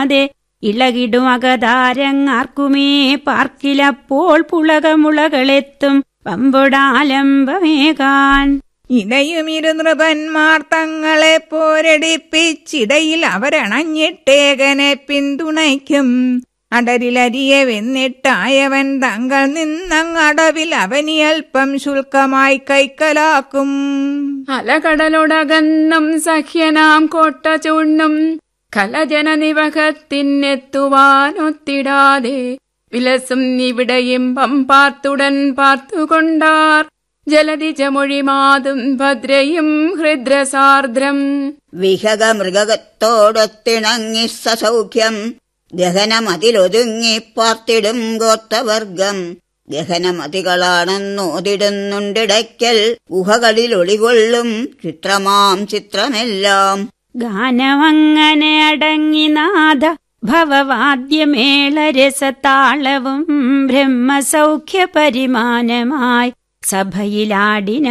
അറിയാതെ ഇളകിടും അകതാരങ്ങാർക്കുമേ പാർക്കിലപ്പോൾ പുളകമുളകളെത്തും പമ്പൊടാലംബമേകാൻ ഇടയുമിരു നൃപന്മാർ തങ്ങളെ പോരടിപ്പിച്ചിടയിൽ അവരണഞ്ഞിട്ടേകനെ പിന്തുണയ്ക്കും അടരിലരിയെ വെന്നിട്ടായവൻ തങ്ങൾ നിന്നങ്ങടവിൽ അവനിയൽപ്പം ശുൽക്കമായി കൈക്കലാക്കും അലകടലൊടകന്നും സഖ്യനാം കോട്ട ചൂണ്ണും കലജനനിവഹത്തിനെത്തുവാനൊത്തിടാതെ വിലസും ഇവിടെയിമ്പം പാർത്തുടൻ പാർത്തുകൊണ്ടാർ ജലതിജമൊഴിമാതും ഭദ്രയും ഹൃദ്രസാർദ്രം വിഹക മൃഗത്തോടൊത്തിണങ്ങി സസൗഖ്യം ഗഹനമതിലൊതുങ്ങി പാർത്തിടും ഗോത്രവർഗം ഗഹനമതികളാണെന്നോതിടുന്നുണ്ടിടയ്ക്കൽ ഗുഹകളിൽ ഒളികൊള്ളും ചിത്രമാം ചിത്രമെല്ലാം ഗാനമങ്ങനെ അടങ്ങി നാഥ ഭവവാദ്യമേളരസതാളവും ബ്രഹ്മസൗഖ്യ പരിമാനമായി സഭയിലാടിന